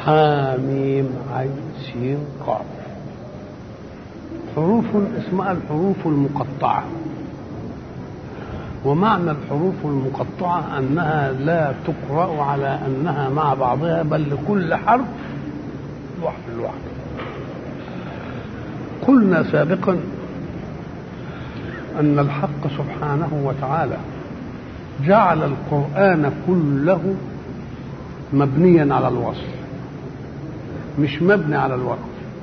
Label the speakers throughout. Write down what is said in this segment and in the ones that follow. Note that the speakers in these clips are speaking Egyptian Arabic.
Speaker 1: حاميم عين سين قاف حروف اسمها الحروف المقطعة ومعنى الحروف المقطعة أنها لا تقرأ على أنها مع بعضها بل لكل حرف لوحده لوحده قلنا سابقا أن الحق سبحانه وتعالى جعل القرآن كله مبنيا على الوصل مش مبني على الوقف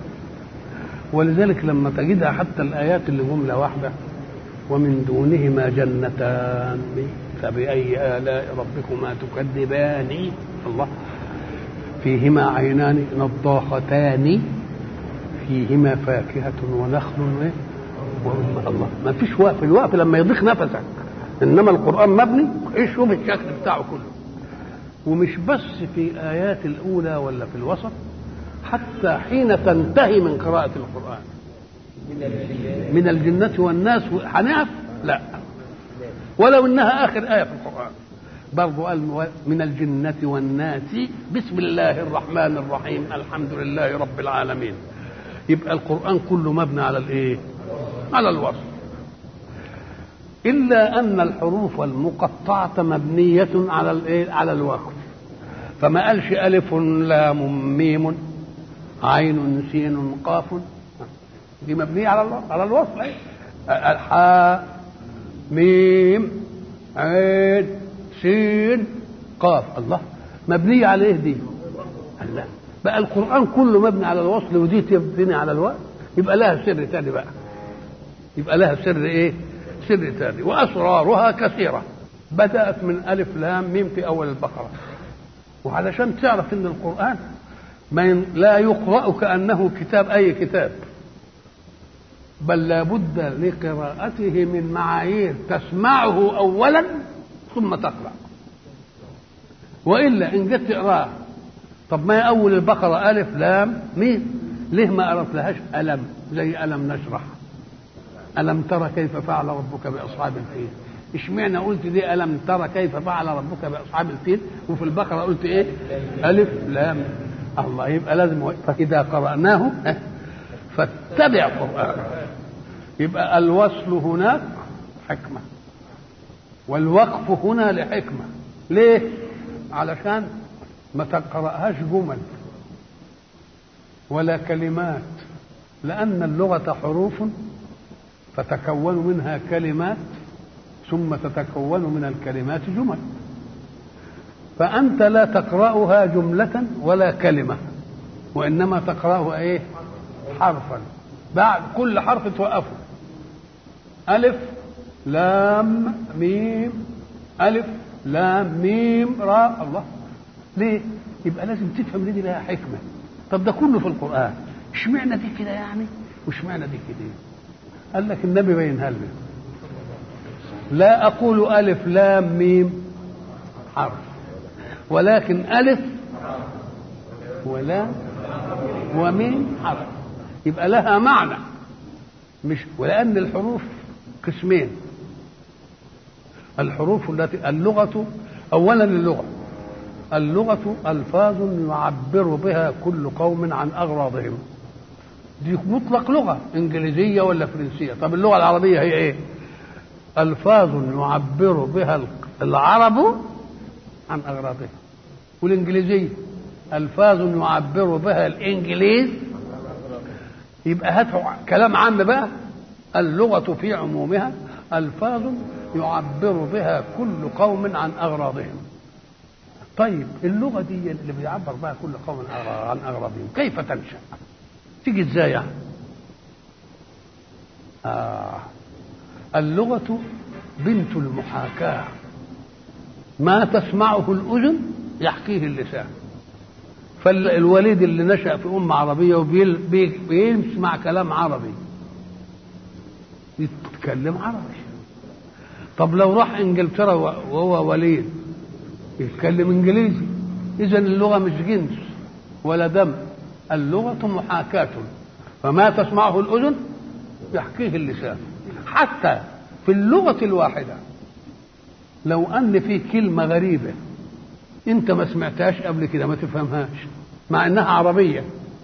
Speaker 1: ولذلك لما تجدها حتى الآيات اللي جملة واحدة ومن دونهما جنتان فبأي آلاء ربكما تكذبان الله فيهما عينان نضاختان فيهما فاكهة ونخل الله ما فيش وقف الوقف لما يضيق نفسك انما القران مبني ايش شوف الشكل بتاعه كله ومش بس في ايات الاولى ولا في الوسط حتى حين تنتهي من قراءه القران من الجنة والناس هنقف لا ولو انها اخر ايه في القران برضو قال من الجنة والناس بسم الله الرحمن الرحيم الحمد لله رب العالمين يبقى القرآن كله مبني على الايه على الوصف إلا أن الحروف المقطعة مبنية على الايه على الوقف فما قالش ألف لام ميم عين سين قاف دي مبنية على على الوصف الحاء ميم عين سين قاف الله مبنية على ايه دي؟ الله بقى القرآن كله مبني على الوصل ودي تبني على الوقت يبقى لها سر تاني بقى يبقى لها سر ايه؟ سر تاني وأسرارها كثيرة بدأت من ألف لام ميم في أول البقرة وعلشان تعرف إن القرآن ما لا يقرأ كأنه كتاب أي كتاب بل لابد لقراءته من معايير تسمعه أولا ثم تقرأ وإلا إن جيت تقراه طب ما هي أول البقرة ألف لام ميم ليه ما قرأت لهاش ألم زي ألم نشرح ألم ترى كيف فعل ربك بأصحاب الفيل اشمعنى قلت دي ألم ترى كيف فعل ربك بأصحاب الفيل وفي البقرة قلت إيه ألف لام الله يبقى لازم فإذا قرأناه فاتبع قرآنه يبقى الوصل هناك حكمة والوقف هنا لحكمة ليه علشان ما تقرأهاش جمل ولا كلمات لأن اللغة حروف فتكون منها كلمات ثم تتكون من الكلمات جمل فأنت لا تقرأها جملة ولا كلمة وإنما تقرأها إيه حرفا بعد كل حرف توقفه ألف لام ميم ألف لام ميم راء الله ليه؟ يبقى لازم تفهم ليه دي لها حكمة طب ده كله في القرآن اشمعنى دي كده يعني واشمعنى دي كده قال لك النبي بينها لنا لا أقول ألف لام ميم حرف ولكن ألف ولام وميم حرف يبقى لها معنى مش ولأن الحروف قسمين الحروف التي اللغة أولا اللغة اللغة ألفاظ يعبر بها كل قوم عن أغراضهم دي مطلق لغة إنجليزية ولا فرنسية طب اللغة العربية هي إيه ألفاظ يعبر بها العرب عن أغراضهم والإنجليزية ألفاظ يعبر بها الإنجليز يبقى هات كلام عام بقى اللغة في عمومها ألفاظ يعبر بها كل قوم عن أغراضهم طيب اللغة دي اللي بيعبر بها كل قوم عن أغراضهم كيف تنشأ تيجي ازاي يعني آه اللغة بنت المحاكاة ما تسمعه الأذن يحكيه اللسان فالوليد اللي نشأ في أمة عربية وبيسمع كلام عربي يتكلم عربي طب لو راح انجلترا وهو وليد يتكلم انجليزي اذا اللغه مش جنس ولا دم اللغه محاكاه فما تسمعه الاذن يحكيه اللسان حتى في اللغه الواحده لو ان في كلمه غريبه انت ما سمعتهاش قبل كده ما تفهمهاش مع انها عربيه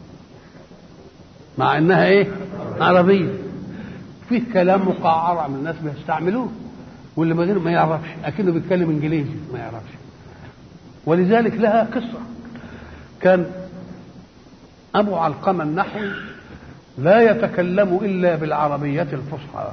Speaker 1: مع انها ايه عربيه فيه كلام مقعر من الناس بيستعملوه واللي ما غير ما يعرفش اكنه بيتكلم انجليزي ما يعرفش ولذلك لها قصه كان ابو علقمه النحوي لا يتكلم الا بالعربيه الفصحى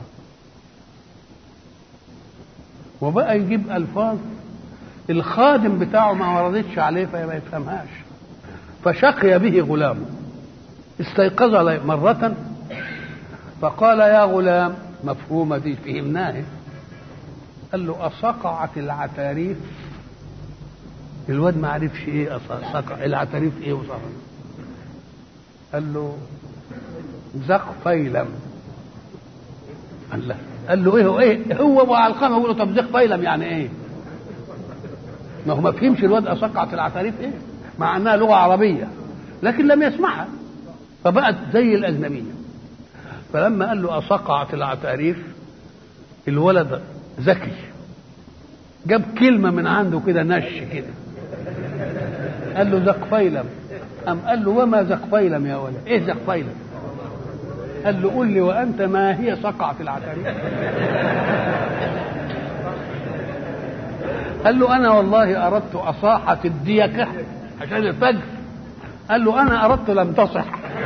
Speaker 1: وبقى يجيب الفاظ الخادم بتاعه ما وردتش عليه فما يفهمهاش فشقي به غلامه استيقظ مرة فقال يا غلام مفهومة دي فهمناها قال له أصقعت العتاريف الواد ما عرفش ايه صقع العتاريف ايه وصقع قال له زق فيلم قال له قال له ايه هو ايه هو ابو علقمه يقول له طب زق فيلم يعني ايه ما هو ما فهمش الواد أصقعت العتاريف ايه مع انها لغه عربيه لكن لم يسمعها فبقت زي الاجنبيه فلما قال له أصقعت العتاريف الولد ذكي جاب كلمه من عنده كده نش كده قال له زقفيلم أم قال له وما زقفيلم يا ولد ايه زقفيلم قال له قل لي وانت ما هي صقعة العتاريف قال له انا والله اردت اصاحة الديكة عشان الفجر قال له انا اردت لم تصح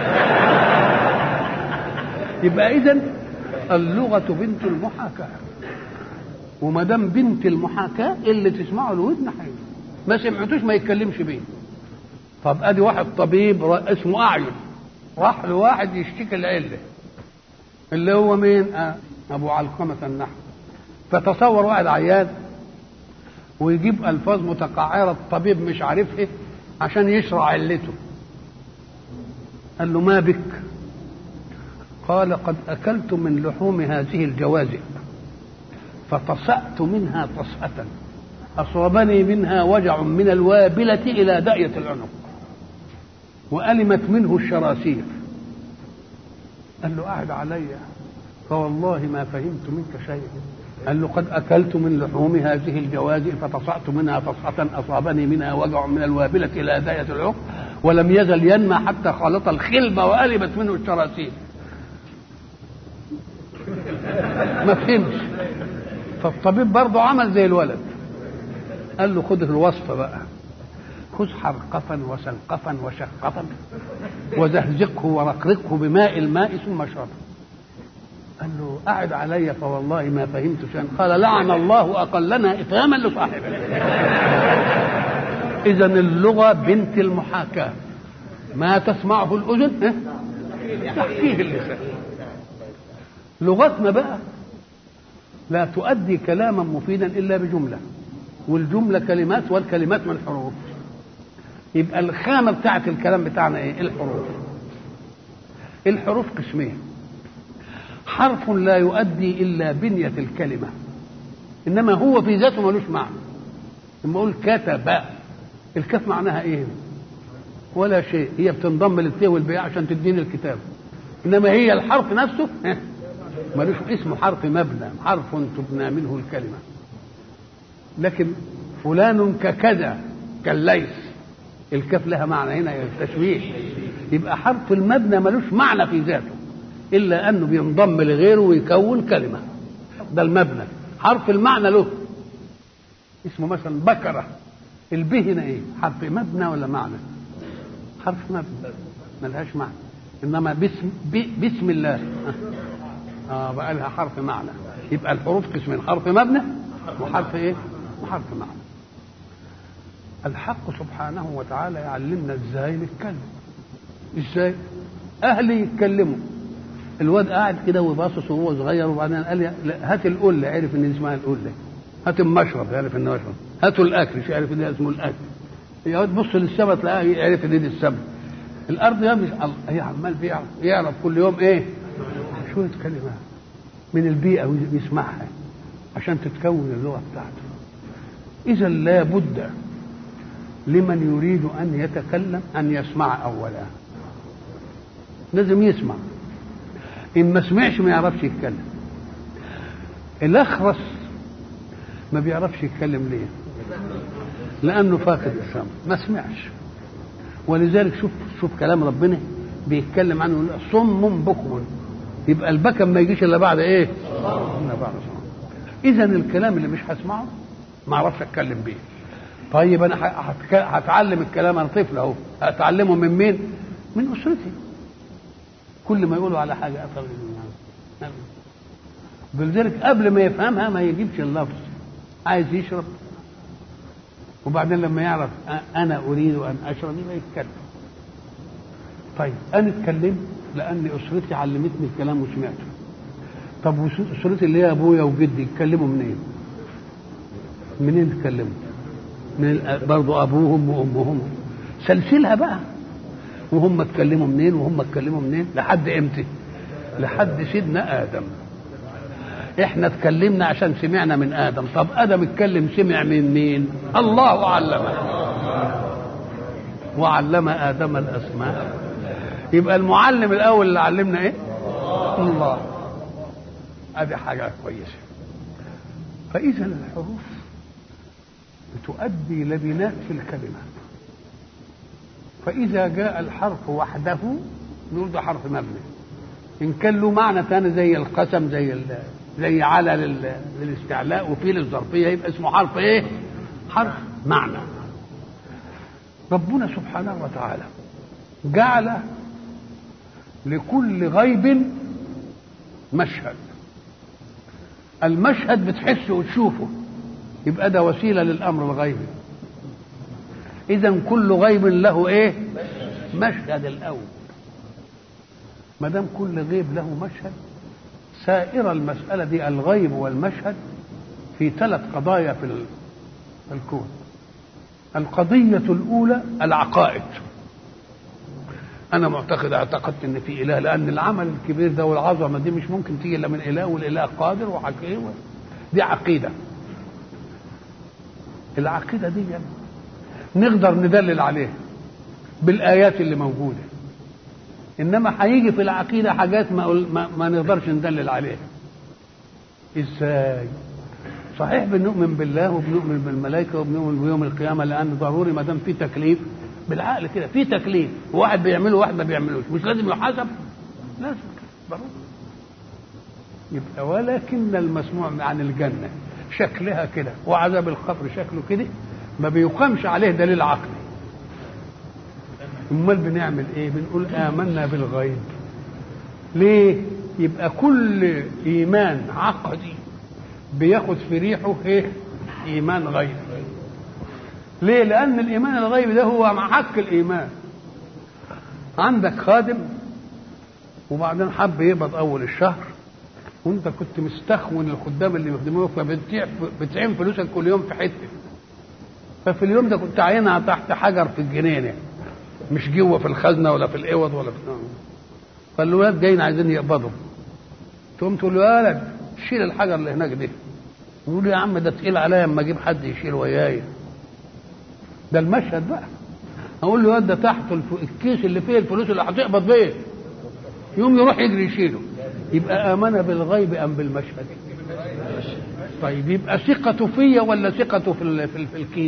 Speaker 1: يبقى اذا اللغة بنت المحاكاة وما دام بنت المحاكاة اللي تسمعه الودن حلو ما سمعتوش ما يتكلمش بيه طب ادي واحد طبيب اسمه اعين راح لواحد يشتكي العله اللي هو مين آه ابو علقمه النحو فتصور واحد عيان ويجيب الفاظ متقعره الطبيب مش عارفها عشان يشرع علته قال له ما بك قال قد اكلت من لحوم هذه الجوازئ فطسأت منها طسأة أصابني منها وجع من الوابلة إلى داية العنق وألمت منه الشراسير قال له قعد علي فوالله ما فهمت منك شيئا قال له قد أكلت من لحوم هذه الجوازئ فتصعت منها تصعة أصابني منها وجع من الوابلة إلى داية العنق ولم يزل ينمى حتى خالط الخلب وألمت منه الشراسير ما فهمش فالطبيب برضه عمل زي الولد قال له خد الوصفه بقى خذ حرقفا وسنقفا وشقفا وزهزقه ورقرقه بماء الماء ثم اشربه قال له قعد علي فوالله ما فهمت شيئا قال لعن الله اقلنا افهاما لصاحبه اذا اللغه بنت المحاكاه ما تسمعه الاذن تحكيه اللسان لغتنا بقى لا تؤدي كلاما مفيدا الا بجمله والجمله كلمات والكلمات من حروف يبقى الخامه بتاعت الكلام بتاعنا ايه الحروف الحروف قسمين حرف لا يؤدي الا بنيه الكلمه انما هو في ذاته ملوش معنى لما اقول كتب الكاف معناها ايه ولا شيء هي بتنضم للتاء والبياء عشان تديني الكتاب انما هي الحرف نفسه ملوش اسمه حرف مبنى حرف تبنى منه الكلمة لكن فلان ككذا كالليث الكاف لها معنى هنا التشويه يبقى حرف المبنى ملوش معنى في ذاته إلا أنه بينضم لغيره ويكون كلمة ده المبنى حرف المعنى له اسمه مثلا بكرة الب هنا ايه حرف مبنى ولا معنى حرف مبنى ملهاش معنى انما باسم بسم الله اه بقى لها حرف معنى يبقى الحروف قسمين حرف مبنى وحرف ايه وحرف معنى الحق سبحانه وتعالى يعلمنا ازاي نتكلم ازاي اهلي يتكلموا الواد قاعد كده وباصص وهو صغير وبعدين قال لي هات القله عرف ان دي اسمها القله هات المشرب عرف ان مشرب هاتوا الاكل مش عارف ان ده اسمه الاكل يقعد بص للسما تلاقيه يعرف ان دي السما الارض يا مش هي عمال بيعرف يعرف كل يوم ايه شويه كلمات من البيئه ويسمعها عشان تتكون اللغه بتاعته اذا لا بد لمن يريد ان يتكلم ان يسمع اولا لازم يسمع ان ما سمعش ما يعرفش يتكلم الاخرس ما بيعرفش يتكلم ليه لانه فاقد السمع ما سمعش ولذلك شوف شوف كلام ربنا بيتكلم عنه يقول صم بكم يبقى البكم ما يجيش الا بعد ايه؟ الا بعد صلاة اذا الكلام اللي مش هسمعه ما اعرفش اتكلم بيه طيب انا هتعلم الكلام انا طفل اهو هتعلمه من مين؟ من اسرتي كل ما يقولوا على حاجه اثر ولذلك قبل ما يفهمها ما يجيبش اللفظ عايز يشرب وبعدين لما يعرف انا اريد ان اشرب يبقى يتكلم طيب انا اتكلمت لان اسرتي علمتني الكلام وسمعته طب اسرتي اللي هي ابويا وجدي يتكلموا منين؟ منين يتكلموا؟ من برضه ابوهم وامهم سلسلها بقى وهم اتكلموا منين وهم اتكلموا منين لحد امتى؟ لحد سيدنا ادم احنا اتكلمنا عشان سمعنا من ادم طب ادم اتكلم سمع من مين الله علمه وعلم ادم الاسماء يبقى المعلم الاول اللي علمنا ايه الله ادي حاجه كويسه فاذا الحروف بتؤدي لبنات في الكلمه فاذا جاء الحرف وحده نقول ده حرف مبني ان كان له معنى ثاني زي القسم زي زي على للاستعلاء وفي للظرفيه يبقى اسمه حرف ايه؟ حرف معنى. ربنا سبحانه وتعالى جعل لكل غيب مشهد. المشهد بتحسه وتشوفه يبقى ده وسيله للامر الغيبي. اذا كل غيب له ايه؟ مشهد الاول. ما دام كل غيب له مشهد سائر المسألة دي الغيب والمشهد في ثلاث قضايا في الكون القضية الأولى العقائد أنا معتقد اعتقدت إن في إله لأن العمل الكبير ده والعظمة دي مش ممكن تيجي إلا من إله والإله قادر وحكيم دي عقيدة العقيدة دي يعني نقدر ندلل عليها بالآيات اللي موجودة انما هيجي في العقيده حاجات ما, ما, ما نقدرش ندلل عليها ازاي صحيح بنؤمن بالله وبنؤمن بالملائكه وبنؤمن بيوم القيامه لان ضروري ما دام في تكليف بالعقل كده في تكليف واحد بيعمله وواحد ما بيعملوش مش لازم يحاسب لازم ضروري يبقى ولكن المسموع عن الجنه شكلها كده وعذاب القبر شكله كده ما بيقامش عليه دليل عقلي امال بنعمل ايه بنقول امنا بالغيب ليه يبقى كل ايمان عقدي بياخد في ريحه ايه ايمان غيب ليه لان الايمان الغيب ده هو محك الايمان عندك خادم وبعدين حب يقبض اول الشهر وانت كنت مستخون الخدام اللي بيخدموك فبتعين فلوسك كل يوم في حته ففي اليوم ده كنت عينها تحت حجر في الجنينه مش جوه في الخزنه ولا في الاوض ولا في فالولاد جايين عايزين يقبضوا تقوم تقول له يا ولد شيل الحجر اللي هناك دي يقول يا عم ده تقيل عليا اما اجيب حد يشيل وياي ده المشهد بقى اقول له ده تحت الكيس اللي فيه الفلوس اللي هتقبض بيه يوم يروح يجري يشيله يبقى امن بالغيب ام بالمشهد طيب يبقى ثقته فيا ولا ثقته في, في, في الكيس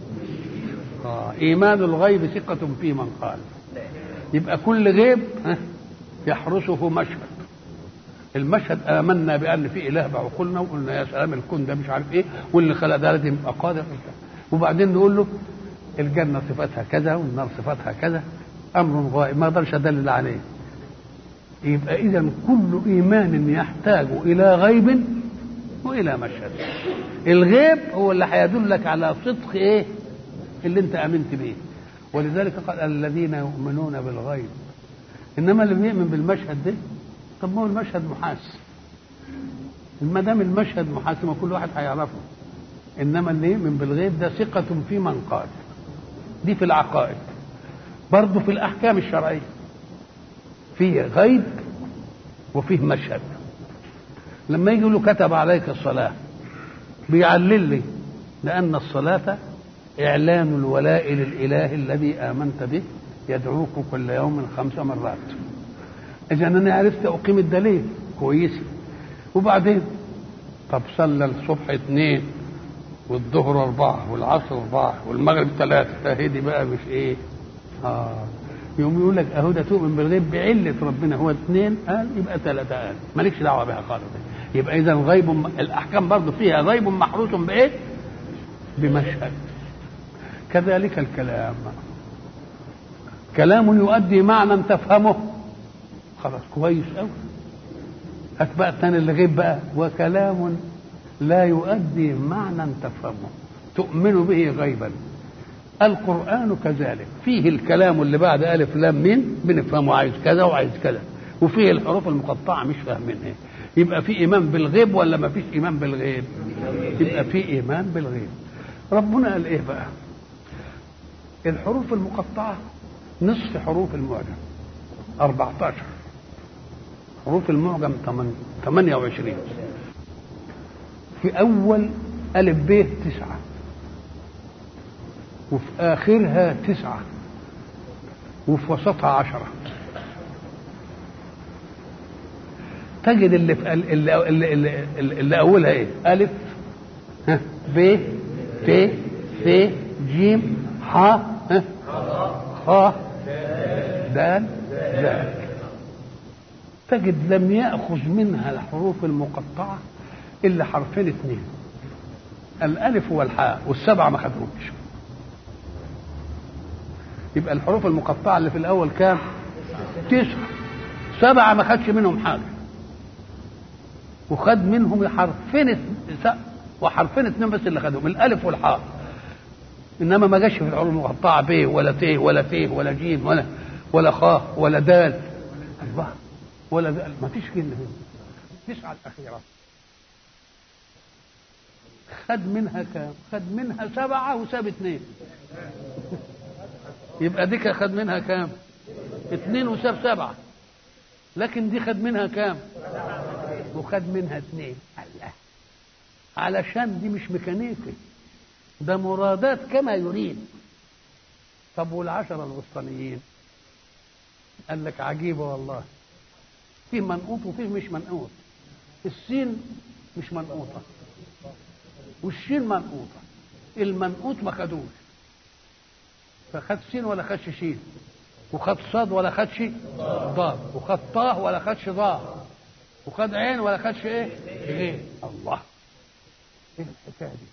Speaker 1: آه. إيمان الغيب ثقة في من قال يبقى كل غيب يحرسه مشهد المشهد آمنا بأن في إله بعقولنا وقلنا يا سلام الكون ده مش عارف إيه واللي خلق ده لازم يبقى قادر وبعدين نقول له الجنة صفاتها كذا والنار صفاتها كذا أمر غائب ما أقدرش أدلل عليه يبقى إذا كل إيمان يحتاج إلى غيب وإلى مشهد الغيب هو اللي هيدلك على صدق إيه اللي انت امنت به ولذلك قال الذين يؤمنون بالغيب انما اللي بيؤمن بالمشهد ده طب ما هو المشهد محاس ما دام المشهد محاس ما كل واحد هيعرفه انما اللي يؤمن بالغيب ده ثقة في من قال دي في العقائد برضه في الاحكام الشرعية فيه غيب وفيه مشهد لما يجي له كتب عليك الصلاة بيعلل لي لأن الصلاة إعلان الولاء للإله الذي آمنت به يدعوك كل يوم خمس مرات إذا أنا عرفت أقيم الدليل كويس وبعدين طب صلى الصبح اثنين والظهر أربعة والعصر أربعة والمغرب ثلاثة فهدي بقى مش إيه اه يوم يقول لك اهو ده تؤمن بالغيب بعله ربنا هو اثنين قال يبقى ثلاثه قال مالكش دعوه بها خالص يبقى اذا غيب م... الاحكام برضه فيها غيب محروس بايه؟ بمشهد كذلك الكلام كلام يؤدي معنى تفهمه خلاص كويس قوي هات بقى الثاني اللي غيب بقى وكلام لا يؤدي معنى تفهمه تؤمن به غيبا القرآن كذلك فيه الكلام اللي بعد ألف لام مين بنفهمه عايز كذا وعايز كذا وفيه الحروف المقطعة مش فاهمينها إيه يبقى في إيمان بالغيب ولا ما فيش إيمان بالغيب يبقى في إيمان بالغيب ربنا قال إيه بقى الحروف المقطعة نصف حروف المعجم 14 حروف المعجم 28 في أول ألف ب تسعة وفي آخرها تسعة وفي وسطها عشرة تجد اللي في اللي, اللي, اللي, اللي أولها إيه؟ ألف ها ب ت ث ج ح ها خ دال ذال تجد لم يأخذ منها الحروف المقطعة إلا حرفين اثنين الألف والحاء والسبعة ما خدهمش يبقى الحروف المقطعة اللي في الأول كام؟ تسعة سبعة ما خدش منهم حاجة وخد منهم حرفين وحرفين اثنين بس اللي خدهم الألف والحاء إنما ما جاش في الحروف المقطعة ب ولا ت ولا ت ولا ج ولا ولا خاء ولا دال الله ولا دال ما فيش كلمة تسعة الأخيرة خد منها كام؟ خد منها سبعة وساب اثنين يبقى دي خد منها كام؟ اثنين وساب سبعة لكن دي خد منها كام؟ وخد منها اثنين الله علشان دي مش ميكانيكي ده مرادات كما يريد طب والعشرة الوسطانيين قال لك عجيبة والله فيه منقوط وفيه مش منقوط السين مش منقوطة والشين منقوطة المنقوط ما خدوش فخد سين ولا خدش شين وخد صاد ولا خدش ضاد وخد طاه ولا خدش ضاء وخد عين ولا خدش ايه غين الله ايه الحكايه دي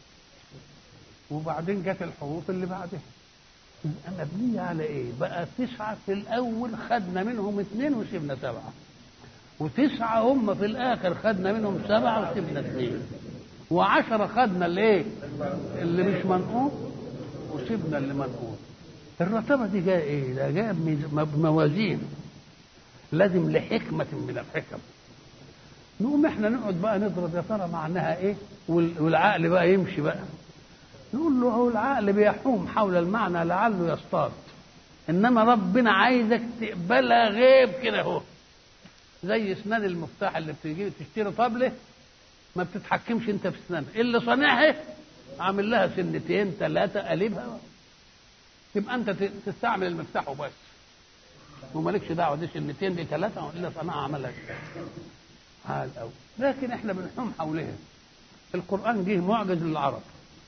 Speaker 1: وبعدين جت الحروف اللي بعدها يبقى مبنية على ايه بقى تسعة في الاول خدنا منهم اثنين وسيبنا سبعة وتسعة هم في الاخر خدنا منهم سبعة وسيبنا اثنين وعشرة خدنا اللي ايه اللي مش منقوط وسيبنا اللي منقوط الرتبة دي جاية ايه ده جاية بموازين لازم لحكمة من الحكم نقوم احنا نقعد بقى نضرب يا ترى معناها ايه والعقل بقى يمشي بقى نقول له هو العقل بيحوم حول المعنى لعله يصطاد انما ربنا عايزك تقبلها غيب كده اهو زي اسنان المفتاح اللي بتجي تشتري طبله ما بتتحكمش انت في اسنانها اللي صانعها عامل لها سنتين ثلاثه قلبها تبقى انت تستعمل المفتاح وبس ومالكش دعوه دي سنتين دي ثلاثه الا صنعها عملها عال قوي لكن احنا بنحوم حولها القران جه معجز للعرب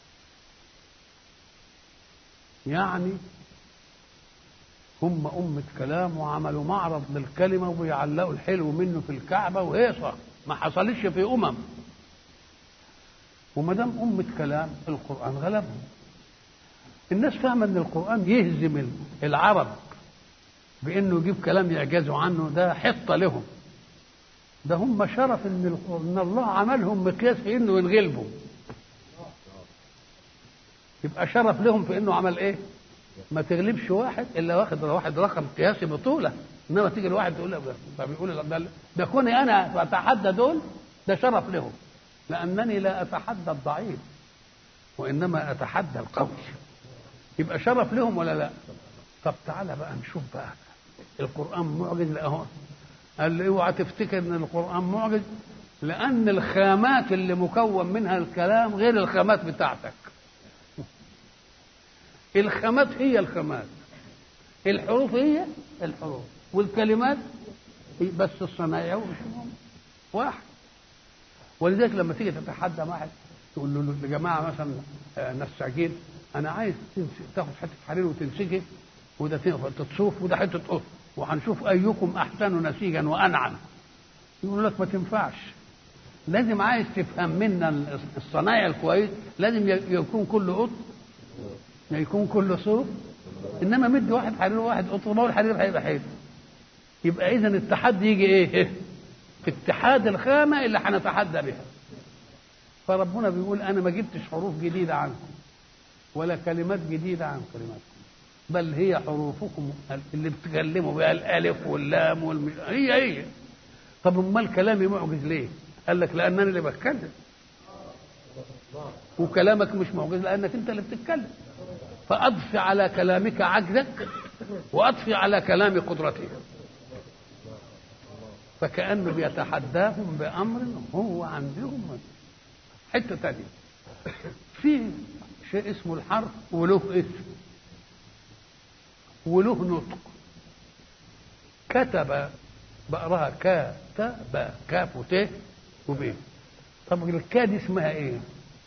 Speaker 1: يعني هم أمة كلام وعملوا معرض للكلمة وبيعلقوا الحلو منه في الكعبة وهيصة ما حصلش في أمم وما دام أمة كلام القرآن غلبهم الناس فاهمة إن القرآن يهزم العرب بإنه يجيب كلام يعجزوا عنه ده حطة لهم ده هم شرف إن, إن الله عملهم مقياس في إنه ينغلبهم يبقى شرف لهم في انه عمل ايه؟ ما تغلبش واحد الا واخد واحد رقم قياسي بطوله انما تيجي الواحد تقول له فبيقول ده, ده كوني انا اتحدى دول ده شرف لهم لانني لا اتحدى الضعيف وانما اتحدى القوي يبقى شرف لهم ولا لا؟ طب تعالى بقى نشوف بقى القران معجز اهو قال لي اوعى تفتكر ان القران معجز لان الخامات اللي مكون منها الكلام غير الخامات بتاعتك الخامات هي الخامات الحروف هي الحروف والكلمات هي بس الصنايع واحد ولذلك لما تيجي تتحدى واحد تقول له لجماعه مثلا نساجين انا عايز تاخد حته حرير وتنسجه وده تصوف وده حته قط وهنشوف ايكم احسن نسيجا وانعم يقول لك ما تنفعش لازم عايز تفهم منا الصنايع الكويس لازم يكون كل قط يكون كل صوف انما مدي واحد حرير وواحد قط ما هو الحرير هيبقى حلو يبقى اذا التحدي يجي ايه في اتحاد الخامه اللي هنتحدى بها فربنا بيقول انا ما جبتش حروف جديده عنكم ولا كلمات جديده عن كلماتكم بل هي حروفكم اللي بتكلموا بها الالف واللام والمش هي هي طب امال كلامي معجز ليه؟ قال لك لان انا اللي بتكلم وكلامك مش معجز لانك انت اللي بتتكلم فاضفي على كلامك عجزك واضفي على كلام قدرته فكانه بيتحداهم بامر هو عندهم حته ثانيه في شيء اسمه الحرف وله اسم وله نطق كتب بقراها كتب كاف وت وب طب الكا دي اسمها ايه؟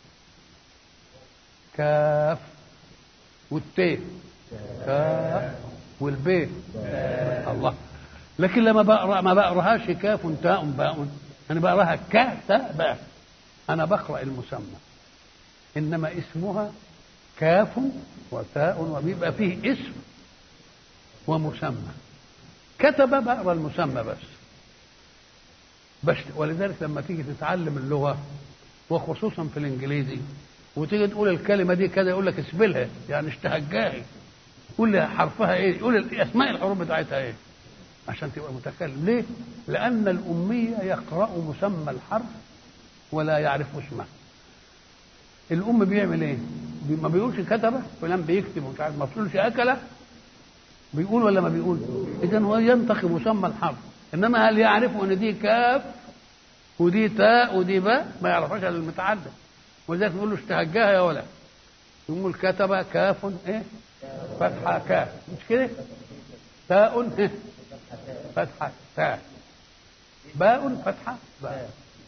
Speaker 1: كاف والت كاف والب الله لكن لما بقرا ما بقراهاش كاف تاء باء انا بقراها كا تاء باء انا بقرا المسمى انما اسمها كاف وتاء وبيبقى فيه اسم ومسمى كتب بقرا المسمى بس بس ولذلك لما تيجي تتعلم اللغه وخصوصا في الانجليزي وتيجي تقول الكلمه دي كذا يقول لك اسبلها يعني اشتهجاهي قول لي حرفها ايه قول اسماء الحروف بتاعتها ايه عشان تبقى متكلم ليه لان الاميه يقرا مسمى الحرف ولا يعرف اسمه الام بيعمل ايه ما بيقولش كتبه فلان بيكتب ومش عارف ما بيقولش اكله بيقول ولا ما بيقول اذا هو ينتقي مسمى الحرف انما هل يعرف ان دي كاف ودي تاء ودي باء ما يعرفهاش الا المتعلم ولذلك نقول له اشتهجاها يا ولد يقول كتب كاف ايه فتحه كاف مش كده تاء إيه؟ فتحه تاء باء فتحه باء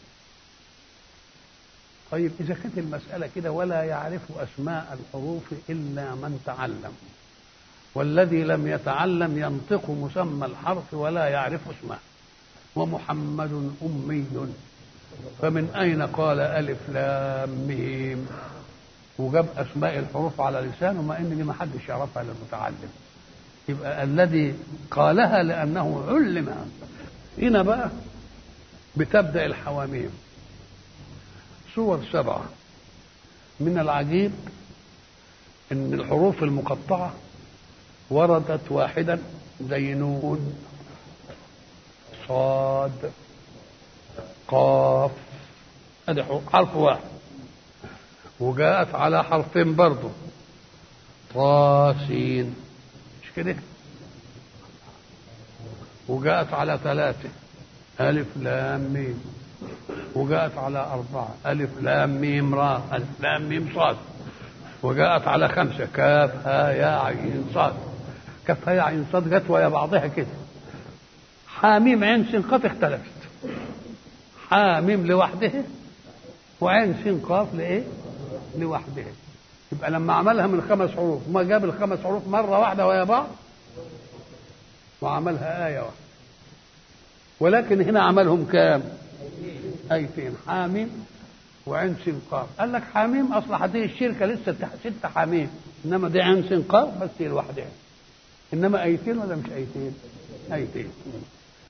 Speaker 1: طيب إذا كانت المسألة كده ولا يعرف أسماء الحروف إلا من تعلم والذي لم يتعلم ينطق مسمى الحرف ولا يعرف اسمه ومحمد أمي فمن أين قال ألف لام ميم وجاب أسماء الحروف على لسانه ما إن دي ما حدش يعرفها إلا المتعلم يبقى الذي قالها لأنه علم هنا بقى بتبدأ الحواميم صور سبعة من العجيب ان الحروف المقطعة وردت واحدا زي نون صاد قاف ادي حرف واحد وجاءت على حرفين برضه طاسين مش كده وجاءت على ثلاثة ألف لام ميم وجاءت على أربعة ألف لام ميم را ألف لام ميم صاد وجاءت على خمسة كاف ها يا عين صاد كاف ها يا عين صاد جت ويا بعضها كده حاميم عين سين قاف اختلفت حاميم لوحدها وعين سين قاف لإيه؟ لوحدها يبقى لما عملها من خمس حروف ما جاب الخمس حروف مرة واحدة ويا بعض وعملها آية واحدة ولكن هنا عملهم كام؟ ايتين حاميم وعين سين قاف قال لك حاميم اصل هذه الشركه لسه ست حاميم انما دي عين سين قاف بس هي لوحدها انما ايتين ولا مش ايتين؟ ايتين